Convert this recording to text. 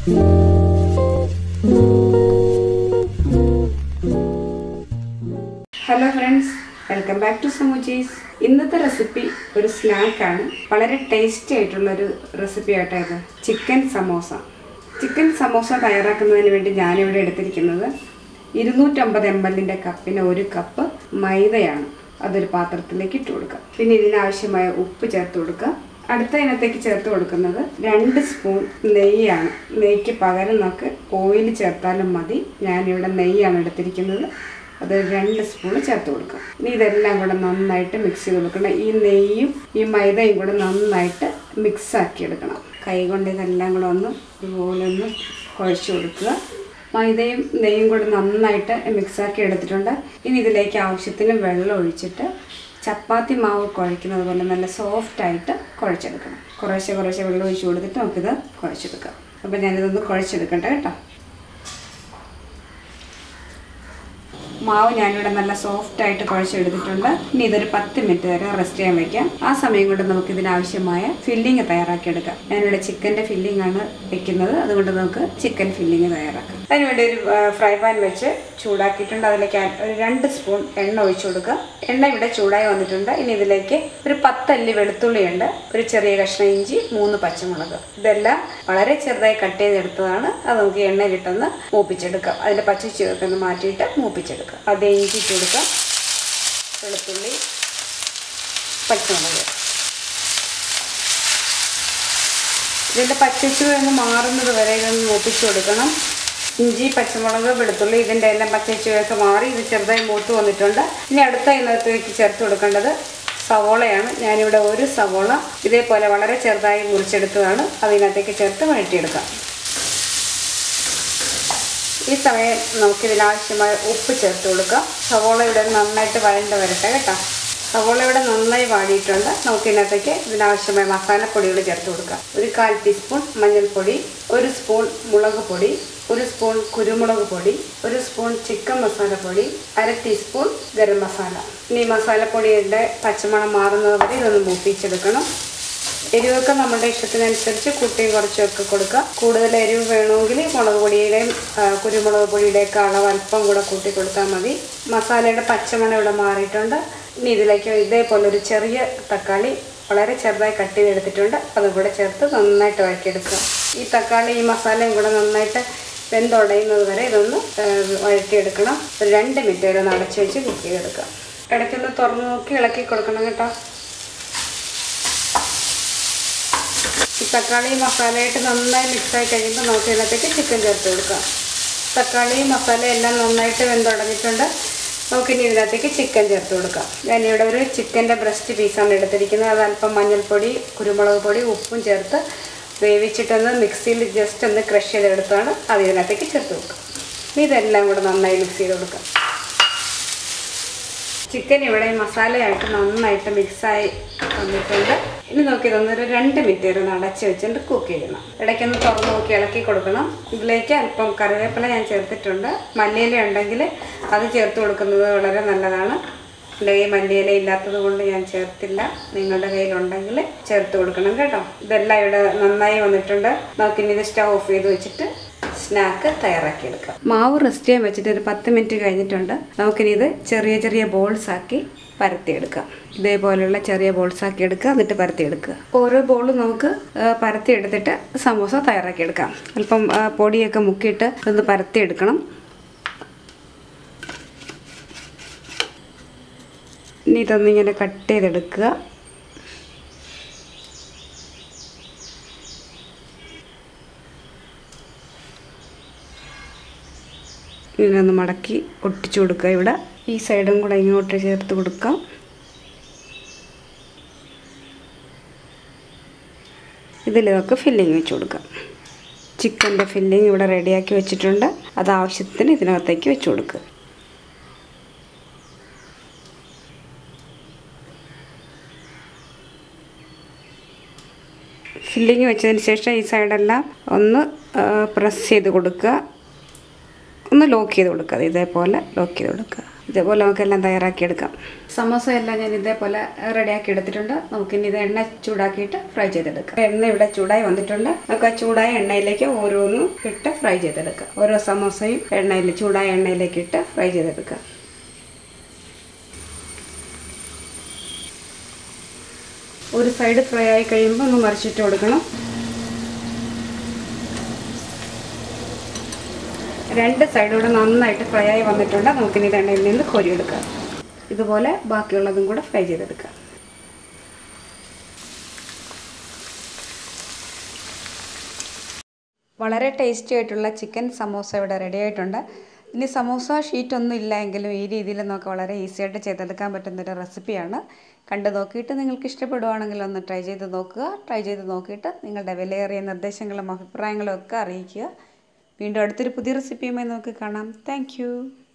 hello friends welcome back to സമൂച്ചീസ് ഇന്നത്തെ recipe ഒരു സ്നാക്കാണ് വളരെ ടേസ്റ്റി ആയിട്ടുള്ള ഒരു റെസിപ്പി ആട്ടോ ഇത് ചിക്കൻ സമോസ ചിക്കൻ സമോസ തയ്യാറാക്കുന്നതിന് വേണ്ടി ഞാനിവിടെ എടുത്തിരിക്കുന്നത് ഇരുന്നൂറ്റമ്പത് എം എല്ലിൻ്റെ കപ്പിന് ഒരു കപ്പ് മൈദയാണ് അതൊരു പാത്രത്തിലേക്ക് ഇട്ട് കൊടുക്കുക പിന്നെ ഇതിനാവശ്യമായ ഉപ്പ് ചേർത്ത് കൊടുക്കുക അടുത്ത ഇനത്തേക്ക് ചേർത്ത് കൊടുക്കുന്നത് രണ്ട് സ്പൂൺ നെയ്യാണ് നെയ്ക്ക് പകരം നമുക്ക് ഓയിൽ ചേർത്താലും മതി ഞാനിവിടെ നെയ്യാണ് എടുത്തിരിക്കുന്നത് അത് രണ്ട് സ്പൂൺ ചേർത്ത് കൊടുക്കാം ഇനി ഇതെല്ലാം കൂടെ നന്നായിട്ട് മിക്സ് ചെയ്ത് കൊടുക്കണം ഈ നെയ്യും ഈ മൈദയും കൂടെ നന്നായിട്ട് മിക്സ് ആക്കി എടുക്കണം കൈ കൊണ്ട് ഇതെല്ലാം കൂടെ ഒന്ന് ഇതുപോലെ ഒന്ന് കുഴച്ച് കൊടുക്കുക മൈദയും നെയ്യും കൂടെ നന്നായിട്ട് മിക്സ് ആക്കി എടുത്തിട്ടുണ്ട് ഇനി ഇതിലേക്ക് ആവശ്യത്തിന് വെള്ളം ഒഴിച്ചിട്ട് ചപ്പാത്തി മാവ് കുഴയ്ക്കുന്നത് പോലെ നല്ല സോഫ്റ്റ് ആയിട്ട് കുഴച്ചെടുക്കണം കുറേശ്ശെ കുറേശ്ശെ വെള്ളം ഒഴിച്ച് കൊടുത്തിട്ട് നമുക്കിത് കുഴച്ചെടുക്കാം അപ്പോൾ ഞാനിതൊന്ന് കുഴച്ചെടുക്കട്ടെ കേട്ടോ മാവ് ഞാനിവിടെ നല്ല സോഫ്റ്റ് ആയിട്ട് കുഴച്ചെടുത്തിട്ടുണ്ട് ഇനി ഇതൊരു പത്ത് മിനിറ്റ് വരെ റെസ്റ്റ് ചെയ്യാൻ വെക്കാം ആ സമയം കൊണ്ട് നമുക്ക് ഇതിനാവശ്യമായ ഫില്ലിങ് തയ്യാറാക്കിയെടുക്കാം ഞാനിവിടെ ചിക്കൻ്റെ ഫില്ലിംഗ് ആണ് വെക്കുന്നത് അതുകൊണ്ട് നമുക്ക് ചിക്കൻ ഫില്ലിംഗ് തയ്യാറാക്കാം അതിനുവേണ്ടി ഒരു ഫ്രൈ പാൻ വെച്ച് ചൂടാക്കിയിട്ടുണ്ട് അതിലേക്ക് ആ- ഒരു രണ്ട് സ്പൂൺ എണ്ണ ഒഴിച്ചു കൊടുക്കുക എണ്ണ ഇവിടെ ചൂടായി വന്നിട്ടുണ്ട് ഇനി ഇതിലേക്ക് ഒരു പത്തല്ലി വെളുത്തുള്ളിയുണ്ട് ഒരു ചെറിയ കഷ്ണം ഇഞ്ചി മൂന്ന് പച്ചമുളക് ഇതെല്ലാം വളരെ ചെറുതായി കട്ട് ചെയ്തെടുത്തതാണ് അത് നമുക്ക് എണ്ണയിലിട്ടൊന്ന് മൂപ്പിച്ചെടുക്കാം അതിൻ്റെ പച്ച ചുവക്കെ ഒന്ന് മാറ്റിയിട്ട് മൂപ്പിച്ചെടുക്കാം അതേ ഇഞ്ചി ഇട്ട് കൊടുക്കാം വെളുത്തുള്ളി പച്ചമുളക് ഇതിൻ്റെ പച്ചച്ചുവ ഒന്ന് മാറുന്നത് വരെ ഇതൊന്ന് മൂപ്പിച്ച് കൊടുക്കണം ഇഞ്ചി പച്ചമുളക് വെളുത്തുള്ളി ഇതിൻ്റെ എല്ലാം പച്ചച്ചുവയൊക്കെ മാറി ഇത് ചെറുതായി മൂത്ത് വന്നിട്ടുണ്ട് ഇനി അടുത്ത ഇന്നത്തേക്ക് ചേർത്ത് കൊടുക്കേണ്ടത് സവോളയാണ് ഞാനിവിടെ ഒരു സവോള ഇതേപോലെ വളരെ ചെറുതായി മുറിച്ചെടുത്തതാണ് അതിനകത്തേക്ക് ചേർത്ത് വഴറ്റിയെടുക്കാം ഈ സമയം നമുക്കിതിനാവശ്യമായ ഉപ്പ് ചേർത്ത് കൊടുക്കാം സവോള ഇവിടെ നന്നായിട്ട് വഴണ്ട് വരട്ടെ കേട്ടോ സവോള ഇവിടെ നന്നായി വാടിയിട്ടുണ്ട് നമുക്കിതിനകത്തേക്ക് ഇതിനാവശ്യമായ മസാലപ്പൊടികൾ ചേർത്ത് കൊടുക്കാം ഒരു കാൽ ടീസ്പൂൺ മഞ്ഞൾപ്പൊടി ഒരു സ്പൂൺ മുളക് പൊടി ഒരു സ്പൂൺ കുരുമുളക് പൊടി ഒരു സ്പൂൺ ചിക്കൻ മസാലപ്പൊടി അര ടീസ്പൂൺ ഗരം മസാല ഇനി ഈ മസാലപ്പൊടിയുടെ പച്ചമണം മാറുന്നത് വരെ ഇതൊന്ന് മൂപ്പിച്ചെടുക്കണം എരിവൊക്കെ നമ്മുടെ ഇഷ്ടത്തിനനുസരിച്ച് കൂട്ടിയും കുറച്ചൊക്കെ കൊടുക്കുക കൂടുതൽ എരിവ് വേണമെങ്കിൽ മുളക് പൊടിയുടെയും ആ, കുരുമുളക് പൊടിയുടെയൊക്കെ അളവ് അല്പം കൂടെ കൂട്ടി കൊടുത്താൽ മതി മസാലയുടെ പച്ചമണം ഇവിടെ മാറിയിട്ടുണ്ട് ഇനി ഇതിലേക്ക് ഇതേപോലെ ഒരു ചെറിയ തക്കാളി വളരെ ചെറുതായി കട്ട് ചെയ്തെടുത്തിട്ടുണ്ട് അതും കൂടെ ചേർത്ത് നന്നായിട്ട് വഴറ്റിയെടുക്കുക ഈ തക്കാളി ഈ മസാലയും കൂടെ നന്നായിട്ട് വെന്തുടയുന്നത് വരെ ഇതൊന്ന് ആ, വഴറ്റിയെടുക്കണം ഒരു രണ്ട് മിനിറ്റ് വരെ ഒന്ന് അടച്ചു വെച്ച് കുക്ക് ചെയ്തെടുക്കുക ഇടയ്ക്കൊന്ന് തുറന്ന് നോക്കി ഇളക്കി കൊടുക്കണം കേട്ടോ ഈ തക്കാളി മസാലയായിട്ട് നന്നായി മിക്സായി കഴിയുമ്പോൾ നമുക്ക് ഇതിനകത്തേക്ക് ചിക്കൻ ചേർത്ത് കൊടുക്കാം തക്കാളി മസാല എല്ലാം നന്നായിട്ട് വെന്തുടഞ്ഞിട്ടുണ്ട് നമുക്കിനി ഇതിനകത്തേക്ക് ചിക്കൻ ചേർത്ത് കൊടുക്കാം ഞാനിവിടെ ഒരു ചിക്കൻ്റെ ബ്രസ്റ്റ് പീസാണ് എടുത്തിരിക്കുന്നത് അത് അല്പം മഞ്ഞൾപ്പൊടി കുരുമുളക് പൊടി ഉപ്പും ചേർത്ത് വേവിച്ചിട്ടൊന്ന് മിക്സിയിൽ ജസ്റ്റ് ഒന്ന് ക്രഷ് ചെയ്തെടുത്താണ് അത് ഇതിനകത്തേക്ക് ചേർത്ത് കൊടുക്കാം ഇനി ഇതെല്ലാം കൂടെ നന്നായി മിക്സ് ചെയ്ത് കൊടുക്കാം ചിക്കൻ ഇവിടെ മസാലയായിട്ട് നന്നായിട്ട് മിക്സായി വന്നിട്ടുണ്ട് ഇനി നോക്കി ഇതൊന്നൊരു രണ്ട് മിനിറ്റ് വരെ ഒന്ന് അടച്ച് വെച്ചിട്ട് കുക്ക് ചെയ്യണം ഇടയ്ക്കൊന്ന് തുറന്ന് നോക്കി ഇളക്കി കൊടുക്കണം ഇതിലേക്ക് അല്പം കറിവേപ്പില ഞാൻ ചേർത്തിട്ടുണ്ട് മല്ലിയില ഉണ്ടെങ്കിൽ അത് ചേർത്ത് കൊടുക്കുന്നത് വളരെ നല്ലതാണ് എൻ്റെ കയ്യിൽ മല്ലിയില ഇല്ലാത്തത് കൊണ്ട് ഞാൻ ചേർത്തില്ല നിങ്ങളുടെ കയ്യിലുണ്ടെങ്കിൽ ചേർത്ത് കൊടുക്കണം കേട്ടോ ഇതെല്ലാം ഇവിടെ നന്നായി വന്നിട്ടുണ്ട് നമുക്കിനി ഇത് സ്റ്റവ് ഓഫ് ചെയ്ത് വെച്ചിട്ട് സ്നാക്ക് തയ്യാറാക്കിയെടുക്കാം മാവ് റെസ്റ്റ് ചെയ്യാൻ വെച്ചിട്ട് ഒരു പത്ത് മിനിറ്റ് കഴിഞ്ഞിട്ടുണ്ട് നമുക്കിനി ഇത് ചെറിയ ചെറിയ ബോൾസ് ആക്കി പരത്തിയെടുക്കാം ഇതേപോലെയുള്ള ചെറിയ ബോൾസ് ആക്കി എടുക്കുക എന്നിട്ട് പരത്തിയെടുക്കുക ഓരോ ബോളും നമുക്ക് ആ, പരത്തിയെടുത്തിട്ട് സമോസ തയ്യാറാക്കിയെടുക്കാം അല്പം ആ, പൊടിയൊക്കെ മുക്കിയിട്ട് ഒന്ന് പരത്തിയെടുക്കണം ഇനി ഇതൊന്നിങ്ങനെ കട്ട് ചെയ്തെടുക്കുക ഇങ്ങനെ മടക്കി ഒട്ടിച്ചു കൊടുക്കുക ഇവിടെ ഈ സൈഡും കൂടെ ഇങ്ങോട്ട് ചേർത്ത് കൊടുക്കാം ഇതിൽ നമുക്ക് ഫില്ലിങ് വെച്ച് കൊടുക്കാം ചിക്കൻ്റെ ഫില്ലിങ് ഇവിടെ റെഡിയാക്കി വെച്ചിട്ടുണ്ട് അത് ആവശ്യത്തിന് ഇതിനകത്തേക്ക് വെച്ച് കൊടുക്കുക ഫില്ലിങ് വെച്ചതിന് ശേഷം ഈ സൈഡെല്ലാം ഒന്ന് പ്രസ് ചെയ്ത് കൊടുക്കുക ഒന്ന് ലോക്ക് ചെയ്ത് കൊടുക്കുക ഇതേപോലെ ലോക്ക് ചെയ്ത് കൊടുക്കുക ഇതേപോലെ നമുക്കെല്ലാം തയ്യാറാക്കിയെടുക്കാം സമോസ എല്ലാം ഞാൻ ഇതേപോലെ റെഡിയാക്കി എടുത്തിട്ടുണ്ട് നമുക്കിനി ഇത് എണ്ണ ചൂടാക്കിയിട്ട് ഫ്രൈ ചെയ്തെടുക്കാം എണ്ണ ഇവിടെ ചൂടായി വന്നിട്ടുണ്ട് നമുക്ക് ആ ചൂടായ എണ്ണയിലേക്ക് ഓരോന്നും ഇട്ട് ഫ്രൈ ചെയ്തെടുക്കാം ഓരോ സമോസയും എണ്ണയിൽ ചൂടായ എണ്ണയിലേക്ക് ഇട്ട് ഫ്രൈ ചെയ്തെടുക്കാം ഒരു സൈഡ് ഫ്രൈ ആയി കഴിയുമ്പോൾ ഒന്ന് മറിച്ചിട്ട് കൊടുക്കണം രണ്ട് സൈഡൂടെ നന്നായിട്ട് ഫ്രൈ ആയി വന്നിട്ടുണ്ട് നമുക്കിനി ഇത് എണ്ണയിൽ നിന്ന് കോരിയെടുക്കാം ഇതുപോലെ ബാക്കിയുള്ളതും കൂടെ ഫ്രൈ ചെയ്തെടുക്കാം വളരെ ടേസ്റ്റി ആയിട്ടുള്ള ചിക്കൻ സമോസ ഇവിടെ റെഡി ആയിട്ടുണ്ട് ഇനി സമോസ ഷീറ്റ് ഒന്നും ഇല്ല എങ്കിലും ഈ രീതിയിൽ നമുക്ക് വളരെ ഈസി ആയിട്ട് ചെയ്തെടുക്കാൻ പറ്റുന്നൊരു റെസിപ്പിയാണ് കണ്ടു നോക്കിയിട്ട് നിങ്ങൾക്ക് ഇഷ്ടപ്പെടുവാണെങ്കിൽ ഒന്ന് ട്രൈ ചെയ്ത് നോക്കുക ട്രൈ ചെയ്ത് നോക്കിയിട്ട് നിങ്ങളുടെ വിലയേറിയ നിർദ്ദേശങ്ങളും അഭിപ്രായങ്ങളും ഒക്കെ അറിയിക്കുക വീണ്ടും അടുത്തൊരു പുതിയ റെസിപ്പിയുമായി നമുക്ക് കാണാം താങ്ക്